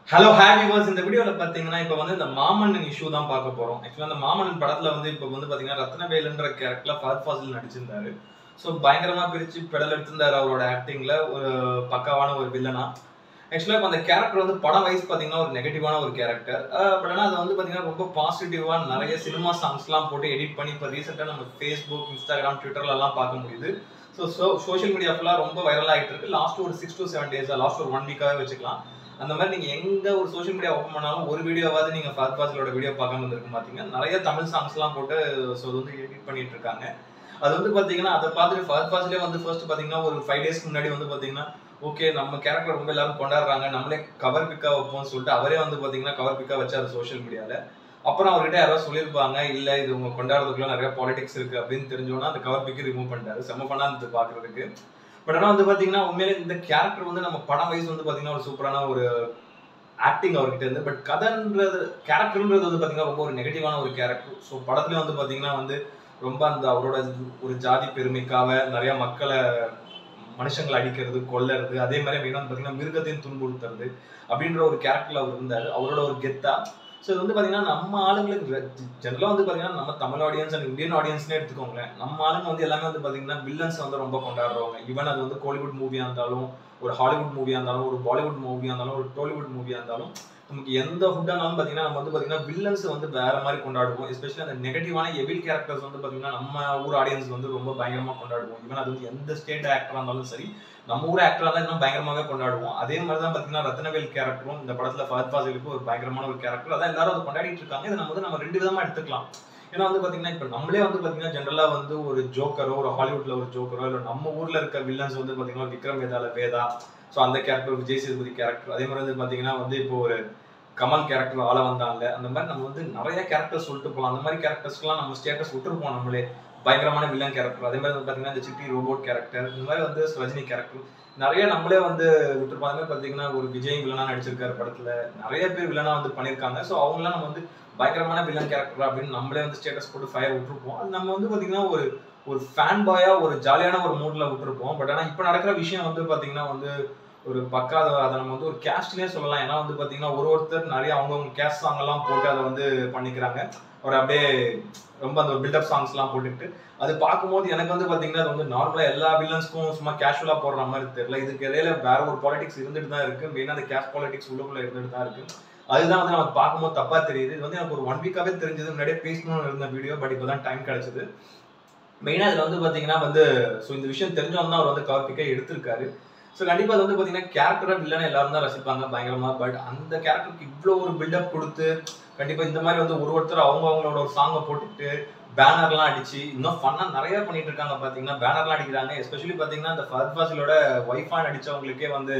hello happy was இந்த வீடியோவில் பார்த்தீங்கன்னா இப்போ வந்து இந்த மாமன்னன் இஷ்யூ தான் பார்க்க போகிறோம் ஆக்சுவலாக அந்த மாமன்னன் படத்தில் வந்து இப்போ வந்து பார்த்தீங்கன்னா ரத்னவேலுன்ற கேரக்டரில் ஃபஹத் ஃபாசில் நடிச்சிருந்தாரு ஸோ பயங்கரமாக பிரித்து பெடல் எடுத்திருந்தாரு அவரோட ஆக்டிங்கில் ஒரு பக்காவான ஒரு வில்லனா ஆக்சுவலாக இப்போ அந்த கேரக்டர் வந்து படம் வைஸ் பார்த்தீங்கன்னா ஒரு நெகட்டிவான ஒரு கேரக்டர் பட் ஆனால் அது வந்து பார்த்தீங்கன்னா ரொம்ப பாசிட்டிவாக நிறைய சினிமா சாங்ஸ்லாம் போட்டு எடிட் பண்ணி இப்போ ரீசெண்டாக நம்ம ஃபேஸ்புக் இன்ஸ்டாகிராம் ட்விட்டர்லலாம் பார்க்க முடியுது ஸோ ஸோ சோஷியல் மீடியா ஃபுல்லாக ரொம்ப வைரல் ஆகிட்டு இருக்கு லாஸ்ட் ஒரு six to seven days last ஒரு ஒன் வீக்காகவே வச்சுக்கலாம் அந்த மாதிரி நீங்க எங்க ஒரு சோஷியல் மீடியா ஓப்பன் பண்ணாலும் ஒரு வீடியோவாவது நீங்க ஃபர்ஸ்ட் பாஸ்லோட வீடியோ பார்க்காம இருந்திருக்க மாட்டீங்க நிறைய தமிழ் சாங்ஸ்லாம் போட்டு ஸோ அது வந்து எடிட் பண்ணிட்டு இருக்காங்க அது வந்து பாத்தீங்கன்னா அதை பார்த்துட்டு ஃபர்ஸ்ட் பாஸ்லேயே வந்து ஃபர்ஸ்ட் பாத்தீங்கன்னா ஒரு ஃபைவ் டேஸ்க்கு முன்னாடி வந்து பாத்தீங்கன்னா ஓகே நம்ம கேரக்டர் ரொம்ப எல்லாரும் கொண்டாடுறாங்க நம்மளே கவர் பிக்கா வைப்போம்னு சொல்லிட்டு அவரே வந்து பாத்தீங்கன்னா கவர் பிக்கா வச்சாரு சோஷியல் மீடியால அப்புறம் அவர்கிட்ட யாராவது சொல்லியிருப்பாங்க இல்ல இது உங்க கொண்டாடுறதுக்குள்ள நிறைய பாலிடிக்ஸ் இருக்கு அப்படின்னு தெரிஞ்சோன்னா அந்த கவர் பிக்கு ரிமூவ் பண்ணிட்டாரு செம்ம பண்ணா இருந்தது பாக்குறதுக்கு பட் ஆனால் வந்து பாத்தீங்கன்னா உண்மையிலே இந்த கேரக்டர் வந்து நம்ம படம் வைஸ் வந்து பாத்தீங்கன்னா ஒரு சூப்பரான ஒரு ஆக்டிங் அவர்கிட்ட இருந்து பட் கதைன்றது கேரக்டர்ன்றது வந்து பாத்தீங்கன்னா ரொம்ப ஒரு நெகட்டிவான ஒரு கேரக்டர் ஸோ படத்துலயும் வந்து பாத்தீங்கன்னா வந்து ரொம்ப அந்த அவரோட ஒரு ஜாதி பெருமைக்காக நிறைய மக்களை மனுஷங்களை அடிக்கிறது கொல்லறது அதே மாதிரி மெயினாக வந்து பாத்தீங்கன்னா மிருகத்தையும் துன்புறுத்துறது அப்படின்ற ஒரு கேரக்டர்ல அவர் இருந்தார் அவரோட ஒரு கெத்தா ஸோ இது வந்து பாத்தீங்கன்னா நம்ம ஆளுங்களுக்கு ஜென்ரலாக வந்து பாத்தீங்கன்னா நம்ம தமிழ் ஆடியன்ஸ் அண்ட் இந்தியன் ஆடியன்ஸ்னே எடுத்துக்கோங்களேன் நம்ம ஆளுங்க வந்து எல்லாமே வந்து பாத்தீங்கன்னா வில்லன்ஸ் வந்து ரொம்ப கொண்டாடுறவங்க ஈவன் அது வந்து கோலிவுட் மூவியா இருந்தாலும் ஒரு ஹாலிவுட் மூவியா இருந்தாலும் ஒரு பாலிவுட் மூவியா இருந்தாலும் ஒரு டோலிவுட் மூவியா இருந்தாலும் நமக்கு எந்த ஃபுட்டானாலும் பார்த்தீங்கன்னா நம்ம வந்து பார்த்தீங்கன்னா வில்லன்ஸ் வந்து வேற மாதிரி கொண்டாடுவோம் எஸ்பெஷலி அந்த நெகட்டிவான எவில் கேரக்டர்ஸ் வந்து பார்த்தீங்கன்னா நம்ம ஊர் ஆடியன்ஸ் வந்து ரொம்ப பயங்கரமாக கொண்டாடுவோம் ஈவன் அது வந்து எந்த ஸ்டேட் ஆக்டராக இருந்தாலும் சரி நம்ம ஊர் ஆக்டராக இருந்தால் இன்னும் பயங்கரமாகவே கொண்டாடுவோம் அதே மாதிரி தான் பார்த்தீங்கன்னா ரத்னவேல் கேரக்டரும் இந்த படத்தில் ஃபஹத் ஃபாசிலுக்கு ஒரு பயங்கரமான ஒரு கேரக்டர் அதான் எல்லாரும் அதை கொண்டாடிட்டு இருக்காங்க இதை நம்ம வந்து நம்ம ரெண்டு விதமாக எடுத்துக்கலாம் ஏன்னா வந்து பாத்தீங்கன்னா இப்போ நம்மளே வந்து பாத்தீங்கன்னா ஜென்ரலா வந்து ஒரு ஜோக்கரோ ஒரு ஹாலிவுட்ல ஒரு ஜோக்கரோ இல்லை நம்ம ஊர்ல இருக்க வில்லன்ஸ் வந்து பாத்தீங்கன்னா விக்ரம் வேதால வேதா ஸோ அந்த கேரக்டர் விஜய் சேதுபதி கேரக்டர் அதே மாதிரி வந்து பாத்தீங்கன்னா வந்து இப்போ ஒரு கமல் கேரக்டர் ஆள வந்தாங்க அந்த மாதிரி நம்ம வந்து நிறைய கேரக்டர் சொல்லிட்டு போகலாம் அந்த மாதிரி கேரக்டர்ஸ்க்குலாம் நம்ம ஸ்டேட்டஸ் விட்டுருப்போம் நம்மளே பயங்கரமான வில்லன் கேரக்டர் அதே மாதிரி வந்து பாத்தீங்கன்னா இந்த சிட்டி ரோபோட் கேரக்டர் இந்த மாதிரி வந்து ரஜினி கேரக்டர் நிறைய நம்மளே வந்து விட்டுருப்போம் அதே மாதிரி பாத்தீங்கன்னா ஒரு விஜய் வில்லனா நடிச்சிருக்காரு படத்துல நிறைய பேர் வில்லனா வந்து பண்ணியிருக்காங்க ஸோ அவங்களாம் நம்ம வந்து பயங்கரமான வில்லன் கேரக்டர் அப்படின்னு நம்மளே வந்து ஸ்டேட்டஸ் போட்டு ஃபயர் விட்டுருப்போம் அது நம்ம வந்து பாத்தீங்கன்னா ஒரு ஒரு ஃபேன் பாயா ஒரு ஜாலியான ஒரு மூட்ல விட்டுருப்போம் பட் ஆனால் இப்போ நடக்கிற விஷயம் வந்து பாத்தீங்கன்னா வந்து ஒரு பக்கா அதை நம்ம வந்து ஒரு கேஸ்ட்னே சொல்லலாம் ஏன்னா வந்து பாத்தீங்கன்னா ஒரு ஒருத்தர் நிறைய அவங்கவுங்க கேஸ்ட் சாங் எல்லாம் போட்டு அதை வந்து பண்ணிக்கிறாங்க ஒரு அப்படியே ரொம்ப அந்த பில்டப் சாங்ஸ் எல்லாம் போட்டுட்டு அது பார்க்கும்போது எனக்கு வந்து பாத்தீங்கன்னா அது வந்து நார்மலா எல்லா வில்லன்ஸ்க்கும் சும்மா கேஷுவலா போடுற மாதிரி தெரியல இதுக்கு இடையில வேற ஒரு பாலிடிக்ஸ் இருந்துட்டு தான் இருக்கு மெயினா அந்த கேஸ்ட் பாலிடிக்ஸ் உள்ளுக்குள்ள இருந்துட்டு தான் இருக்கு அதுதான் வந்து நமக்கு பார்க்கும்போது தப்பா தெரியுது இது வந்து எனக்கு ஒரு ஒன் வீக்காவே தெரிஞ்சது முன்னாடியே பேசணும்னு இருந்த வீடியோ பட் இப்போதான் டைம் கிடைச்சது மெயினா இதுல வந்து பாத்தீங்கன்னா வந்து ஸோ இந்த விஷயம் தெரிஞ்சவங்க தான் அவர் வந்து கவர் பிக்கே எடுத்திருக்காரு ஸோ கண்டிப்பா அது வந்து பாத்தீங்கன்னா கேரக்டரா வில்லனை எல்லாரும் தான் ரசிப்பாங்க பயங்கரமா பட் அந்த கேரக்டருக்கு இவ்வளோ ஒரு பில்டப் கொடுத்து கண்டிப்பா இந்த மாதிரி வந்து ஒரு ஒருத்தர் அவங்க அவங்களோட ஒரு சாங்கை போட்டுட்டு பேனர்லாம் அடிச்சு இன்னும் ஃபன்னா நிறைய பண்ணிட்டு இருக்காங்க பாத்தீங்கன்னா பேனர்லாம் அடிக்கிறாங்க எஸ்பெஷலி பாத்தீங்கன்னா இந்த ஃபர்த் ஃபாசிலோட ஒய்ஃபா நடிச்சவங்களுக்கே வந்து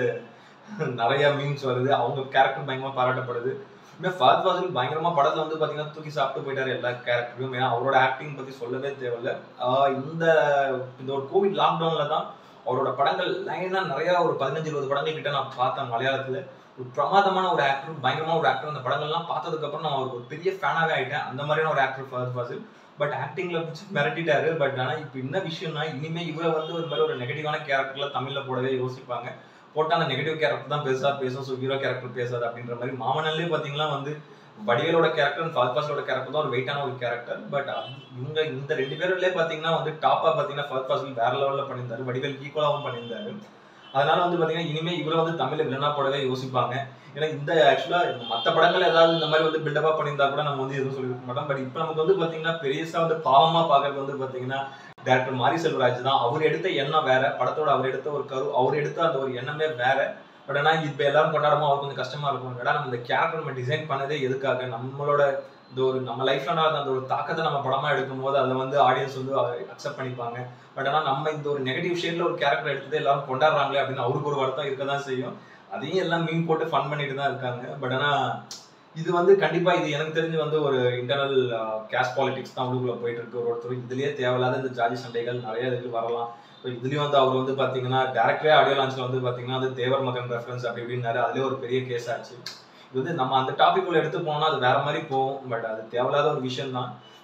நிறைய மீன்ஸ் வருது அவங்க கேரக்டர் பயங்கரமா பாராட்டப்படுது இன்னும் ஃபஹத் ஃபாசில் பயங்கரமா படத்துல வந்து பாத்தீங்கன்னா தூக்கி சாப்பிட்டு போயிட்டாரு எல்லா கேரக்டரும் ஏன்னா அவரோட ஆக்டிங் பத்தி சொல்லவே தேவையில்ல இந்த இந்த ஒரு கோவிட் லாக்டவுன்ல தான் அவரோட படங்கள் லைனா நிறைய ஒரு பதினஞ்சு இருபது படங்கள் கிட்ட நான் பார்த்தேன் மலையாளத்துல ஒரு பிரமாதமான ஒரு ஆக்டர் பயங்கரமான ஒரு ஆக்டர் அந்த படங்கள்லாம் பார்த்ததுக்கு அப்புறம் நான் அவருக்கு ஒரு பெரிய ஃபேனாவே ஆயிட்டேன் அந்த மாதிரியான ஒரு ஆக்டர் ஃபஹத் ஃபாசில் பட் ஆக்டிங்ல வச்சு மிரட்டிட்டாரு பட் ஆனா இப்போ என்ன விஷயம்னா இனிமே இவரை வந்து ஒரு மாதிரி ஒரு நெகட்டிவான கேரக்டர்ல தமிழ்ல போடவே யோசிப்பாங்க போட்டா அந்த நெகட்டிவ் கேரக்டர் தான் பேசா பேசும் ஸோ ஹீரோ கேரக்டர் பேசாது அப்படின்ற மாதிரி மாமனல்லே பாத்தீங்கன்னா வந்து வடிவேலோட கேரக்டர் ஃபர்ஸ்ட் கேரக்டர் தான் ஒரு வெயிட்டான ஒரு கேரக்டர் பட் இவங்க இந்த ரெண்டு பேர்லயே பாத்தீங்கன்னா வந்து டாப்பா பாத்தீங்கன்னா ஃபர்ஸ்ட் பாசில் வேற லெவல்ல பண்ணியிருந்தாரு வடிவேல் ஈக்குவலாகவும் பண்ணியிருந்தாரு அதனால வந்து பாத்தீங்கன்னா இனிமே இவரை வந்து தமிழ்ல வில்லனா போடவே யோசிப்பாங்க ஏன்னா இந்த ஆக்சுவலா மத்த படங்கள் ஏதாவது இந்த மாதிரி வந்து பில்டப்பா பண்ணியிருந்தா கூட நம்ம வந்து எதுவும் சொல்லியிருக்க மாட்டோம் பட் இப்போ நமக்கு வந்து பாத்தீங்கன்னா பெரியசா வந்து பாவமா பாக்குறது வந்து பாத்தீங்கன்னா டேரக்டர் மாரி செல்வராஜ் தான் அவர் எடுத்த எண்ணம் வேற படத்தோட அவர் எடுத்த ஒரு கரு அவர் எடுத்த அந்த ஒரு எண்ணமே வேற பட் ஆனால் இப்போ எல்லாரும் கொண்டாடமோ அவருக்கு கொஞ்சம் கஷ்டமா இருக்கும் ஏன்னா நம்ம இந்த கேரக்டர் நம்ம டிசைன் பண்ணதே எதுக்காக நம்மளோட இந்த ஒரு நம்ம லைஃப்ல நடந்த அந்த ஒரு தாக்கத்தை நம்ம படமா எடுக்கும் போது அதை வந்து ஆடியன்ஸ் வந்து அக்செப்ட் பண்ணிப்பாங்க பட் ஆனால் நம்ம இந்த ஒரு நெகட்டிவ் ஷேட்ல ஒரு கேரக்டர் எடுத்தது எல்லாரும் கொண்டாடுறாங்களே அப்படின்னு அவருக்கு ஒரு வருத்தம் இருக்க தான் செய்யும் அதையும் எல்லாம் மீன் போட்டு ஃபன் பண்ணிட்டு தான் இருக்காங்க பட் ஆனால் இது வந்து கண்டிப்பா இது எனக்கு தெரிஞ்சு வந்து ஒரு இன்டர்னல் கேஷ் பாலிடிக்ஸ் தான் உள்ளுக்குள்ள போயிட்டு இருக்கு ஒரு ஒருத்தர் இதுலயே தேவையில்லாத இந்த ஜாதி சண்டைகள் நிறைய இதுக்கு வரலாம் இதுலயும் வந்து அவர் வந்து பாத்தீங்கன்னா டேரக்டரே ஆடியோ லான்ச்ல வந்து பாத்தீங்கன்னா அது தேவர் மகன் ரெஃபரன்ஸ் அப்படி இப்படின்னாரு அதுலயே ஒரு பெரிய கேஸ் ஆச்சு இது வந்து நம்ம அந்த டாபிக் உள்ள எடுத்து போனோம்னா அது வேற மாதிரி போகும் பட் அது தேவையில்லாத ஒரு விஷயம் தான்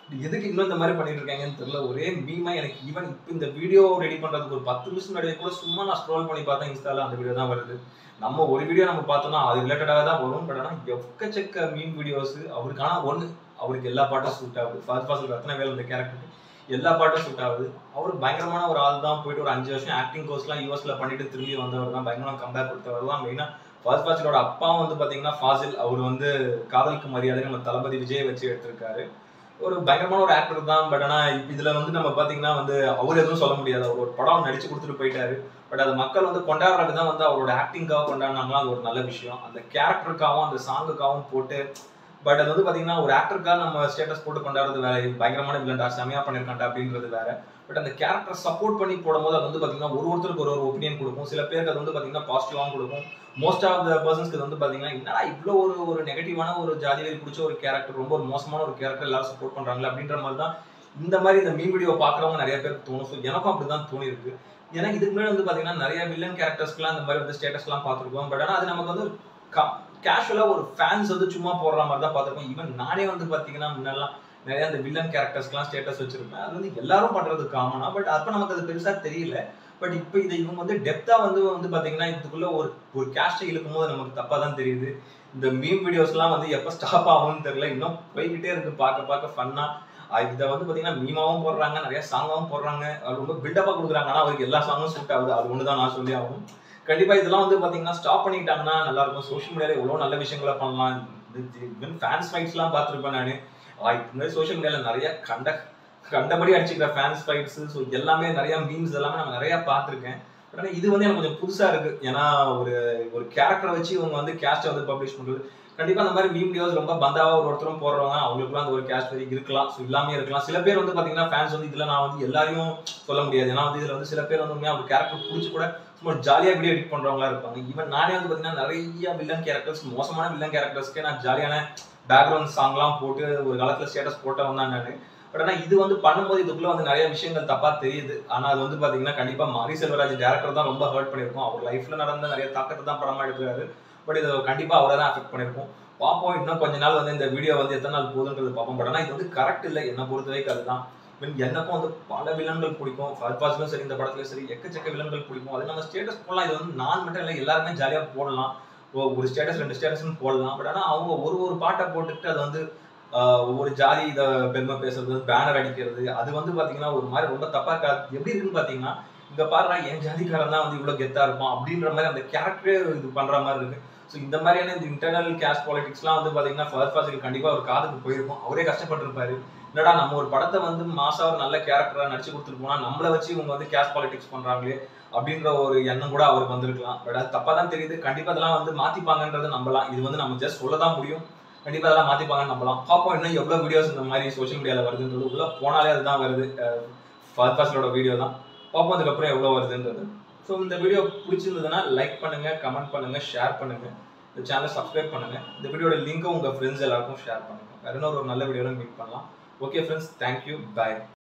எதுக்கு இன்னும் இந்த மாதிரி பண்ணிட்டு இருக்காங்கன்னு தெரியல ஒரே மீமா எனக்கு ஈவன் இப்போ இந்த வீடியோ ரெடி பண்றதுக்கு ஒரு பத்து நிமிஷம் முன்னாடியே கூட சும்மா நான் ஸ்க்ரோல் பண்ணி பார்த்தேன் இன்ஸ்டால அந்த வீடியோ தான் வருது நம்ம ஒரு வீடியோ நம்ம பார்த்தோம்னா அது ரிலேட்டடாக தான் வரும் பட் ஆனால் எக்கச்சக்க மீன் வீடியோஸ் அவருக்கான ஒன்று அவருக்கு எல்லா பாட்டும் சூட் ஆகுது ஃபர்ஸ்ட் ஃபாஸ்ட் ரத்ன வேல் இந்த கேரக்டர் எல்லா பாட்டும் சூட் ஆகுது அவர் பயங்கரமான ஒரு ஆள் தான் போயிட்டு ஒரு அஞ்சு வருஷம் ஆக்டிங் கோர்ஸ்லாம் யூஎஸ்ல பண்ணிட்டு திரும்பி வந்தவர் தான் பயங்கரமாக கம்பேக் கொடுத்தவர் தான் மெயினாக ஃபாஸ்ட் ஃபாஸ்டோட அப்பாவும் வந்து பார்த்தீங்கன்னா ஃபாசில் அவர் வந்து காதலுக்கு மரியாதை நம்ம தளபதி விஜய் வச்சு எடுத்திருக்காரு ஒரு பயங்கரமான ஒரு ஆக்டர் தான் பட் ஆனால் இப்போ இதில் வந்து நம்ம பார்த்தீங்கன்னா வந்து அவர் எதுவும் சொல்ல முடியாது அவர் ஒரு படம் நடிச்சு கொடுத்துட்டு போயிட்டாரு பட் அது மக்கள் வந்து கொண்டாடுற விதம் வந்து அவரோட ஆக்டிங்காக கொண்டாடினாங்களா அது ஒரு நல்ல விஷயம் அந்த கேரக்டருக்காகவும் அந்த சாங்குக்காகவும் போட்டு பட் அது வந்து பார்த்தீங்கன்னா ஒரு ஆக்டருக்காக நம்ம ஸ்டேட்டஸ் போட்டு கொண்டாடுறது வேற இது பயங்கரமான வில்லன்டா செமையா பண்ணியிருக்காண்டா அப்படின்றது வேற பட் அந்த கேரக்டர் சப்போர்ட் பண்ணி போடும்போது அது வந்து பார்த்தீங்கன்னா ஒரு ஒருத்தருக்கு ஒரு ஒரு ஒப்பீனியன் கொடுக்கும் சில பேருக்கு அது வந்து பார்த்தீங்கன்னா பாசிட்டிவாகவும் கொடுக்கும் மோஸ்ட் ஆஃப் த பர்சன்ஸ்க்கு இது வந்து பார்த்தீங்கன்னா என்னடா இவ்வளோ ஒரு ஒரு நெகட்டிவான ஒரு ஜாதி வெறி பிடிச்ச ஒரு கேரக்டர் ரொம்ப ஒரு மோசமான ஒரு கேரக்டர் எல்லாரும் சப்போர்ட் பண்ணுறாங்களே அப்படின்ற மாதிரி தான் இந்த மாதிரி இந்த மீன் வீடியோ பார்க்குறவங்க நிறைய பேருக்கு தோணும் ஸோ எனக்கும் அப்படி தான் தோணிருக்கு ஏன்னா இதுக்கு முன்னாடி வந்து பார்த்தீங்கன்னா நிறைய வில்லன் கேரக்டர்ஸ்க்குலாம் இந்த மாதிரி வந்து ஸ்டேட்டஸ்லாம் பார்த்துருக்கோம் பட் ஆனால் அது நமக்கு வந்து கேஷுவலாக ஒரு ஃபேன்ஸ் வந்து சும்மா போடுற மாதிரி தான் பார்த்துருக்கோம் ஈவன் நானே வந்து பார்த்தீங்கன்னா முன்னெல்லாம் நிறைய அந்த வில்லன் கேரக்டர்ஸ்க்குலாம் ஸ்டேட்டஸ் வச்சிருப்பேன் அது வந்து எல்லாரும் பண்றது காமனா பட் அப்போ நமக்கு அது பெருசா தெரியல பட் இப்போ இதை இவங்க வந்து டெப்தா வந்து வந்து பாத்தீங்கன்னா இதுக்குள்ள ஒரு ஒரு கேஸ்டை இழுக்கும் போது நமக்கு தப்பா தான் தெரியுது இந்த மீம் வீடியோஸ்லாம் வந்து எப்போ ஸ்டாப் ஆகும்னு தெரியல இன்னும் போய்கிட்டே இருக்கு பார்க்க பார்க்க ஃபன்னா இதை வந்து பாத்தீங்கன்னா மீமாவும் போடுறாங்க நிறைய சாங்காவும் போடுறாங்க அது ரொம்ப பில்டப்பா கொடுக்குறாங்க ஆனா அவருக்கு எல்லா சாங்கும் சூட் ஆகுது அது ஒன்று தான் நான் சொல்லி ஆகும் கண்டிப்பா இதெல்லாம் வந்து பாத்தீங்கன்னா ஸ்டாப் பண்ணிக்கிட்டாங்கன்னா நல்லா இருக்கும் சோஷியல் மீடியால எவ்வளவு நல்ல விஷயங்களை பண்ணலாம் ஈவன் ஃபேன்ஸ் ஃபைட்ஸ்லாம் பார்த்துருப்பேன் நான் இதுக்கு முன்னாடி சோஷியல் மீடியால நிறைய கண்ட கண்டபடி அடிச்சுக்கிற ஃபேன்ஸ் ஃபைட்ஸ் ஸோ எல்லாமே நிறைய மீம்ஸ் எல்லாமே நான் நிறைய பார்த்துருக்கேன் பட் ஆனால் இது வந்து எனக்கு கொஞ்சம் புதுசா இருக்கு ஏன்னா ஒரு ஒரு கேரக்டரை வச்சு இவங்க வந்து கேஸ்ட்டை வந்து பப்ளிஷ் பண்றது கண்டிப்பா அந்த மாதிரி மீம் வீடியோஸ் ரொம்ப பந்தாவா ஒரு ஒருத்தரும் போடுறவங்க அவங்களுக்குலாம் அந்த ஒரு கேஸ்ட் வரி இருக்கலாம் ஸோ இல்லாமே இருக்கலாம் சில பேர் வந்து பாத்தீங்கன்னா ஃபேன்ஸ் வந்து இதுல நான் வந்து எல்லாரையும் சொல்ல முடியாது ஏன்னா வந்து இதுல வந்து சில பேர் வந்து உண்மையா ஒரு கேரக்டர் பிடிச்சி கூட சும்மா ஜாலியா வீடியோ எடிட் பண்றவங்களா இருப்பாங்க ஈவன் நானே வந்து பாத்தீங்கன்னா நிறைய வில்லன் கேரக்டர்ஸ் மோசமான வில்லன் கேரக்டர்ஸ்க்கு நான் ஜாலியான பேக்ரவுண்ட் சாங்லாம் போட்டு ஒரு காலத்துல ஸ்டேட்டஸ் போட்டவன் தான் நான் பட் ஆனால் இது வந்து பண்ணும்போது இதுக்குள்ள வந்து நிறைய விஷயங்கள் தப்பா தெரியுது ஆனா அது வந்து பாத்தீங்கன்னா கண்டிப்பா மாரி செல்வராஜ் டேரக்டர் தான் ரொம்ப ஹர்ட் பண்ணியிருக்கோம் அவர் லைஃப்ல நடந்த நிறைய தாக்கத்தை தான் படமா எடுக்கிறாரு பட் இது கண்டிப்பா அவரை தான் அஃபெக்ட் பண்ணியிருக்கோம் பார்ப்போம் இன்னும் கொஞ்ச நாள் வந்து இந்த வீடியோ வந்து எத்தனை நாள் போகுதுன்றது பார்ப்போம் பட் ஆனால் இது வந்து கரெக்ட் இல்லை என்ன பொறுத்த வரைக்கும் அதுதான் மீன் எனக்கும் வந்து பல வில்லன்கள் பிடிக்கும் ஃபர்பாஸ்லும் சரி இந்த படத்துலயும் சரி எக்கச்சக்க வில்லன்கள் பிடிக்கும் அது நம்ம ஸ்டேட்டஸ் போடலாம் இது வந்து நான் மட்டும் இல்லை எல்லாருமே ஜாலியாக போடலாம் ஒரு ஸ்டேட்டஸ் ரெண்டு ஸ்டேட்டஸ்னு போடலாம் பட் ஆனால் அவங்க ஒரு ஒரு பாட்டை போட்டுக்கிட்டு அது வந்து ஒவ்வொரு ஜாதி இதை பெருமை பேசுறது பேனர் அடிக்கிறது அது வந்து பாத்தீங்கன்னா ஒரு மாதிரி ரொம்ப தப்பா இருக்கா எப்படி இருக்குன்னு பாத்தீங்கன்னா இங்க பாருடா என் ஜாதிக்காரன் தான் வந்து இவ்வளவு கெத்தா இருப்பான் அப்படின்ற மாதிரி அந்த கேரக்டரே இது பண்ற மாதிரி இருக்கு ஸோ இந்த மாதிரியான இந்த இன்டர்னல் கேஸ்ட் பாலிடிக்ஸ்லாம் வந்து பாத்தீங்கன்னா ஃபர்ஸ்ட் ஃபாஸ்ட் கண்டிப்பா ஒரு காதுக்கு போயிருக்கும் அவரே கஷ்டப்பட்டிருப்பாரு என்னடா நம்ம ஒரு படத்தை வந்து மாசா ஒரு நல்ல கேரக்டரா நடிச்சு கொடுத்துட்டு போனா நம்மளை வச்சு இவங்க வந்து கேஸ்ட் பாலிடிக்ஸ் பண்றாங்களே அப்படின்ற ஒரு எண்ணம் கூட அவருக்கு வந்திருக்கலாம் பட் அது தப்பா தான் தெரியுது கண்டிப்பா அதெல்லாம் வந்து மாத்திப்பாங்கன்றதை நம்பலாம் இது வந்து நம்ம ஜஸ்ட் சொல்லதான் முடியும் கண்டிப்பா அதெல்லாம் மாத்திப்பாங்கன்னு நம்பலாம் பார்ப்போம் இன்னும் எவ்வளவு வீடியோஸ் இந்த மாதிரி சோஷியல் மீடியால வருதுன்றது உள்ள போனாலே அதுதான் வருது ஃபர்ஸ்டோட வீடியோ தான் பார்ப்போம் அதுக்கப்புறம் எவ்வளவு வருதுன்றது ஸோ இந்த வீடியோ பிடிச்சிருந்ததுன்னா லைக் பண்ணுங்க கமெண்ட் பண்ணுங்க ஷேர் பண்ணுங்க இந்த சேனலை சப்ஸ்கிரைப் பண்ணுங்க இந்த வீடியோட லிங்கை உங்க ஃப்ரெண்ட்ஸ் எல்லாருக்கும் ஷேர் பண்ணுங்க வேற இன்னொரு ஒரு நல்ல வீடியோல மீட் பண்ணலாம் ஓகே ஃப்ரெண்ட்ஸ் தேங்க்யூ பாய்